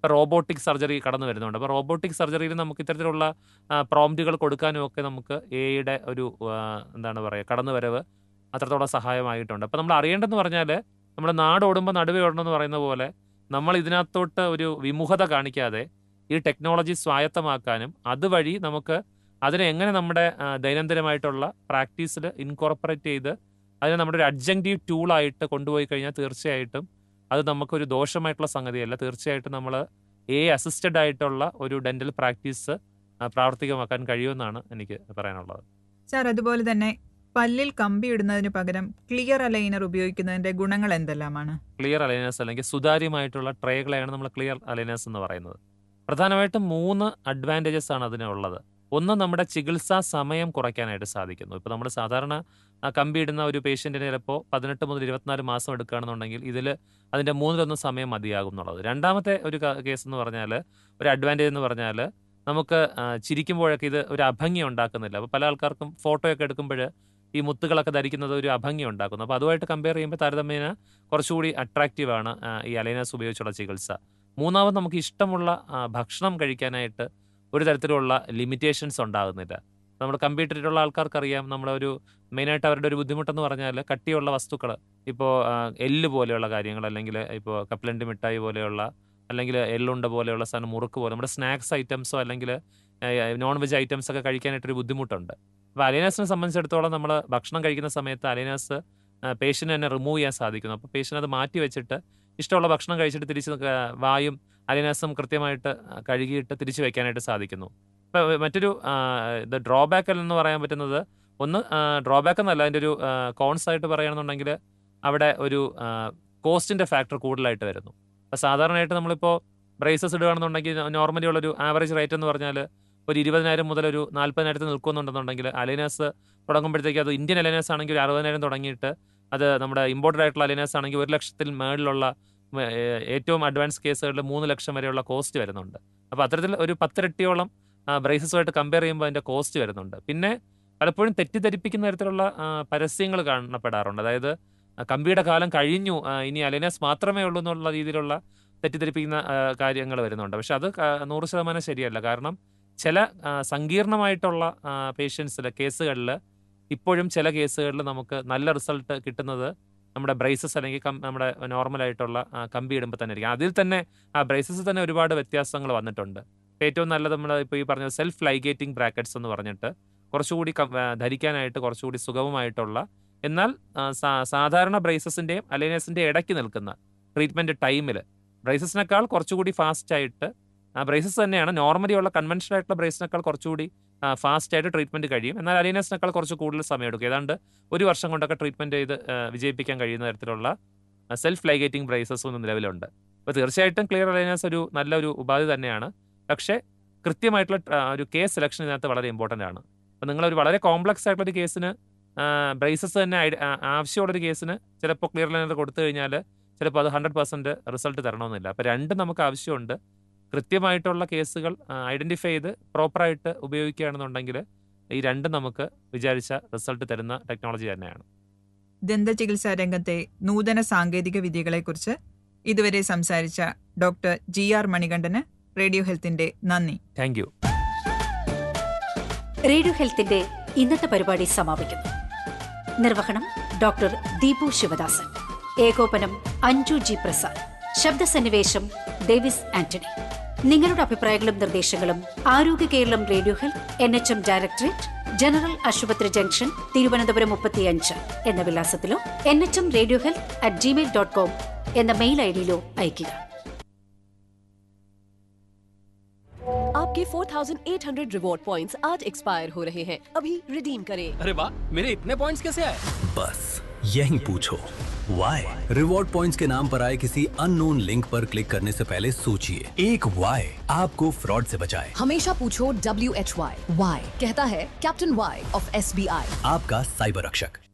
ഇപ്പോൾ robotic surgery കടന്നു വരുന്നുണ്ട് അപ്പോൾ റോബോട്ടിക് സർജറിയിൽ നമുക്ക് ഇത്തരത്തിലുള്ള പ്രോംപ്റ്റുകൾ കൊടുക്കാനും ഒക്കെ നമുക്ക് എയുടെ ഒരു ആ, എന്താണ് പറയുക കടന്നുവരവ് അത്രത്തോളം സഹായമായിട്ടുണ്ട് അപ്പോൾ നമ്മൾ അറിയേണ്ടതെന്ന് പറഞ്ഞാൽ നമ്മൾ നാട് ഓടുമ്പോൾ നടുവേ ഓടണമെന്ന് പറയുന്ന പോലെ നമ്മൾ ഇതിനകത്തോട്ട് ഒരു വിമുഖത കാണിക്കാതെ ഈ ടെക്നോളജി സ്വായത്തമാക്കാനും അതുവഴി നമുക്ക് അതിനെ എങ്ങനെ നമ്മുടെ ആ, ദൈനംദിനമായിട്ടുള്ള പ്രാക്ടീസിൽ ഇൻകോർപ്പറേറ്റ് ചെയ്ത് അതിനെ നമ്മുടെ ഒരു അഡ്ജങ്റ്റീവ് ടൂളായിട്ട് കൊണ്ടുപോയി കഴിഞ്ഞാൽ തീർച്ചയായിട്ടും അത് നമുക്കൊരു ദോഷമായിട്ടുള്ള സംഗതിയല്ല തീർച്ചയായിട്ടും നമ്മൾ എ അസിസ്റ്റഡ് ആയിട്ടുള്ള ഒരു ഡെന്റൽ പ്രാക്ടീസ് ആ, പ്രാവർത്തികമാക്കാൻ കഴിയുമെന്നാണ് എനിക്ക് പറയാനുള്ളത് സാർ അതുപോലെ തന്നെ പല്ലിൽ കമ്പി ഇടുന്നതിന് പകരം ക്ലിയർ അലൈനർ ഉപയോഗിക്കുന്നതിന്റെ ഗുണങ്ങൾ എന്തെല്ലാമാണ് ക്ലിയർ അലൈനേഴ്സ് അല്ലെങ്കിൽ സുതാര്യമായിട്ടുള്ള ട്രേകളെയാണ് നമ്മൾ ക്ലിയർ അലൈനേഴ്സ് എന്ന് പറയുന്നത് പ്രധാനമായിട്ടും മൂന്ന് അഡ്വാൻറ്റേജസ് ആണ് അതിനുള്ളത് ഒന്ന് നമ്മുടെ ചികിത്സാ സമയം കുറയ്ക്കാനായിട്ട് സാധിക്കുന്നു ഇപ്പോൾ നമ്മൾ സാധാരണ ആ, കമ്പി ഇടുന്ന ഒരു പേഷ്യൻറ്റിന് ചിലപ്പോൾ പതിനെട്ട് മുതൽ ഇരുപത്തിനാല് മാസം എടുക്കുകയാണെന്നുണ്ടെങ്കിൽ ഇതിൽ അതിൻ്റെ മൂന്നിലൊന്ന് സമയം മതിയാകും എന്നുള്ളത് രണ്ടാമത്തെ ഒരു ക- കേസ് എന്ന് പറഞ്ഞാൽ ഒരു അഡ്വാൻറ്റേജ് എന്ന് പറഞ്ഞാൽ നമുക്ക് ആ, ചിരിക്കുമ്പോഴൊക്കെ ഇത് ഒരു അഭംഗി ഉണ്ടാക്കുന്നില്ല അപ്പോൾ പല ആൾക്കാർക്കും ഫോട്ടോയൊക്കെ എടുക്കുമ്പോൾ ഈ മുത്തുകളൊക്കെ ധരിക്കുന്നത് ഒരു അഭംഗി ഉണ്ടാക്കുന്നു അപ്പോൾ അതുമായിട്ട് കമ്പയർ ചെയ്യുമ്പോൾ താരതമ്യേന കുറച്ചുകൂടി അട്രാക്റ്റീവാണ് ആ, ഈ അലൈനസ് ഉപയോഗിച്ചുള്ള ചികിത്സ മൂന്നാമത് നമുക്ക് ഇഷ്ടമുള്ള ആ, ഭക്ഷണം കഴിക്കാനായിട്ട് ഒരു തരത്തിലുള്ള ലിമിറ്റേഷൻസ് ഉണ്ടാകുന്നില്ല നമ്മൾ കമ്പ്യൂട്ടറിലുള്ള ആൾക്കാർക്കറിയാം നമ്മളൊരു മെയിനായിട്ട് അവരുടെ ഒരു ബുദ്ധിമുട്ടെന്ന് പറഞ്ഞാൽ കട്ടിയുള്ള വസ്തുക്കൾ ഇപ്പോൾ എല്ല് പോലെയുള്ള കാര്യങ്ങൾ അല്ലെങ്കിൽ ഇപ്പോൾ കപ്പലണ്ടി മിഠായി പോലെയുള്ള അല്ലെങ്കിൽ എള്ളുണ്ട പോലെയുള്ള സാധനം മുറുക്ക് പോലെ നമ്മുടെ സ്നാക്സ് ഐറ്റംസോ അല്ലെങ്കിൽ നോൺ വെജ് ഐറ്റംസ് ഒക്കെ കഴിക്കാനായിട്ടൊരു ബുദ്ധിമുട്ടുണ്ട് അപ്പോൾ അലൈനസിനെ സംബന്ധിച്ചിടത്തോളം നമ്മൾ ഭക്ഷണം കഴിക്കുന്ന സമയത്ത് അലൈനസ് പേഷ്യൻ്റ് തന്നെ റിമൂവ് ചെയ്യാൻ സാധിക്കുന്നു അപ്പോൾ പേഷ്യൻ്റ് അത് മാറ്റി വെച്ചിട്ട് ഇഷ്ടമുള്ള ഭക്ഷണം കഴിച്ചിട്ട് തിരിച്ച് ക- വായും അലിനസും കൃത്യമായിട്ട് ആ, കഴുകിയിട്ട് തിരിച്ചു വെക്കാനായിട്ട് സാധിക്കുന്നു ഇപ്പോൾ മറ്റൊരു ആ, ഇത് ഡ്രോബാക്ക് എന്ന് പറയാൻ പറ്റുന്നത് ഒന്ന് ഡ്രോബാക്ക് എന്നല്ല അതിൻ്റെ ഒരു കോൺസ് ആയിട്ട് പറയുകയാണെന്നുണ്ടെങ്കിൽ അവിടെ ഒരു കോസ്റ്റിൻ്റെ ഫാക്ടർ കൂടുതലായിട്ട് വരുന്നു അപ്പോൾ സാധാരണയായിട്ട് നമ്മളിപ്പോൾ ബ്രേസസ് ഇടുകയാണെന്നുണ്ടെങ്കിൽ നോർമലി ഉള്ളൊരു ആവറേജ് റേറ്റ് എന്ന് പറഞ്ഞാൽ ഒരു ഇരുപതിനായിരം മുതൽ ഒരു നാൽപ്പതിനായിരത്തിൽ നിൽക്കുന്നുണ്ടെന്നുണ്ടെങ്കിൽ അലൈനസ് തുടങ്ങുമ്പോഴത്തേക്ക് അത് ഇന്ത്യൻ അലൈനസ് ആണെങ്കിൽ ഒരു അറുപതിനായിരം തുടങ്ങിയിട്ട് അത് നമ്മുടെ ഇമ്പോർട്ടഡ് ആയിട്ടുള്ള അലൈനസ് ആണെങ്കിൽ ഒരു ലക്ഷത്തിൽ മേളിലുള്ള ഉം, ഏ- ഏറ്റവും അഡ്വാൻസ് കേസുകളിൽ മൂന്ന് ലക്ഷം വരെയുള്ള കോസ്റ്റ് വരുന്നുണ്ട് അപ്പോൾ അത്തരത്തിൽ ഒരു പത്തിരട്ടിയോളം ബ്രേസസുമായിട്ട് കമ്പയർ ചെയ്യുമ്പോൾ അതിൻ്റെ കോസ്റ്റ് വരുന്നുണ്ട് പിന്നെ പലപ്പോഴും തെറ്റിദ്ധരിപ്പിക്കുന്ന തരത്തിലുള്ള പരസ്യങ്ങൾ കാണപ്പെടാറുണ്ട് അതായത് ആ, കമ്പിയുടെ കാലം കഴിഞ്ഞു ആ, ഇനി അലൈനസ് മാത്രമേ ഉള്ളൂ എന്നുള്ള രീതിയിലുള്ള തെറ്റിദ്ധരിപ്പിക്കുന്ന കാര്യങ്ങൾ വരുന്നുണ്ട് പക്ഷെ അത് ക- നൂറ് ശതമാനം ശരിയല്ല കാരണം ചില ആ, സങ്കീർണമായിട്ടുള്ള പേഷ്യൻസിൽ കേസുകളിൽ ഇപ്പോഴും ചില കേസുകളിൽ നമുക്ക് നല്ല റിസൾട്ട് കിട്ടുന്നത് നമ്മുടെ ബ്രേസസ് അല്ലെങ്കിൽ കം- നമ്മുടെ നോർമലായിട്ടുള്ള കമ്പി ഇടുമ്പോൾ തന്നെ ആയിരിക്കും അതിൽ തന്നെ ആ ബ്രേസസ് തന്നെ ഒരുപാട് വ്യത്യാസങ്ങൾ വന്നിട്ടുണ്ട് ഇപ്പൊ ഏറ്റവും നല്ലത് നമ്മൾ ഇപ്പോൾ ഈ പറഞ്ഞ സെൽഫ് ലൈഗേറ്റിംഗ് ബ്രാക്കറ്റ്സ് എന്ന് പറഞ്ഞിട്ട് കുറച്ചുകൂടി കം- ആ, ധരിക്കാനായിട്ട് കുറച്ചുകൂടി സുഗമമായിട്ടുള്ള എന്നാൽ ആ, സാ- സാധാരണ ബ്രേസസിന്റെയും അലൈനസിന്റെയും ഇടയ്ക്ക് നിൽക്കുന്ന ട്രീറ്റ്മെന്റ് ടൈമിൽ ബ്രേസസിനേക്കാൾ കുറച്ചുകൂടി ഫാസ്റ്റ് ആയിട്ട് ആ ബ്രേസസ് തന്നെയാണ് നോർമലി ഉള്ള കൺവെൻഷനൽ ആയിട്ടുള്ള ബ്രേസിനേക്കാൾ കുറച്ചുകൂടി ഫാസ്റ്റ് ആയിട്ട് ട്രീറ്റ്മെന്റ് കഴിയും എന്നാൽ അലൈനസിനേക്കാൾ കുറച്ച് കൂടുതൽ സമയം എടുക്കും ഏതാണ്ട് ഒരു വർഷം കൊണ്ടൊക്കെ ട്രീറ്റ്മെന്റ് ചെയ്ത് ആ, വിജയിപ്പിക്കാൻ കഴിയുന്ന തരത്തിലുള്ള സെൽഫ് ലൈഗേറ്റിംഗ് ബ്രേസസും നിലവിലുണ്ട് അപ്പോൾ തീർച്ചയായിട്ടും ക്ലിയർ അലൈനസ് ഒരു നല്ലൊരു ഉപാധി തന്നെയാണ് പക്ഷേ കൃത്യമായിട്ടുള്ള ആ, ഒരു കേസ് സെലക്ഷൻ ഇതിനകത്ത് വളരെ ഇമ്പോർട്ടൻ്റ് ആണ് അപ്പോൾ നിങ്ങളൊരു വളരെ കോംപ്ലക്സ് ആയിട്ടുള്ള ഒരു കേസിന് ബ്രേസസ് തന്നെ ഐഡ- ആ, ആവശ്യമുള്ളൊരു കേസിന് ചിലപ്പോൾ ക്ലിയർ ലൈനർ കൊടുത്തു കഴിഞ്ഞാൽ ചിലപ്പോൾ അത് ഹൺഡ്രഡ് പെർസെൻറ്റ് റിസൾട്ട് തരണമെന്നില്ല അപ്പോൾ രണ്ടും നമുക്ക് ആവശ്യമുണ്ട് കൃത്യമായിട്ടുള്ള കേസുകൾ ഐഡന്റിഫൈ ചെയ്ത് പ്രോപ്പറായിട്ട് ഉപയോഗിക്കുകയാണെന്നുണ്ടെങ്കിൽ ഈ രണ്ടും നമുക്ക് വിചാരിച്ച റിസൾട്ട് തരുന്ന ടെക്നോളജി തന്നെയാണ് ദന്ത ചികിത്സാ രംഗത്തെ നൂതന സാങ്കേതിക വിദ്യകളെക്കുറിച്ച് ഇതുവരെ സംസാരിച്ച ഡോക്ടർ ജി ആർ മണികണ്ഠന് റേഡിയോ ഹെൽത്തിന്റെ നന്ദി താങ്ക് യു റേഡിയോ ഹെൽത്തിന്റെ ഇന്നത്തെ പരിപാടി സമാപിക്കുന്നു നിർവഹണം ഡോക്ടർ ദീപു ശിവദാസൻ ഏകോപനം അഞ്ജു ജി പ്രസാദ് ശബ്ദസന്നിവേശം ഡേവിസ് ആന്റണി നിങ്ങളുടെ അഭിപ്രായങ്ങളും നിർദ്ദേശങ്ങളും Arogya Keralam radio health N H M directorate general ആശുപത്രി ജംഗ്ഷൻ തിരുവനന്തപുരം മുപ്പത്തിയഞ്ച് എന്ന വിലാസത്തിലോ N H M radio health at Gmail dot com എന്ന മെയിൽ ഐ ഡിയിലോ അയയ്ക്കുക आपके 4,800 रिवॉर्ड पॉइंट्स आज एक्सपायर हो रहे हैं अभी रिडीम करें अरे वाह मेरे इतने पॉइंट्स कैसे आए बस यही पूछो वाई रिवॉर्ड पॉइंट्स के नाम पर आए किसी अननोन लिंक पर क्लिक करने से पहले सोचिए एक वाई आपको फ्रॉड से बचाए हमेशा पूछो डब्ल्यू एच वाई वाई कहता है captain Y of S B I आपका साइबर रक्षक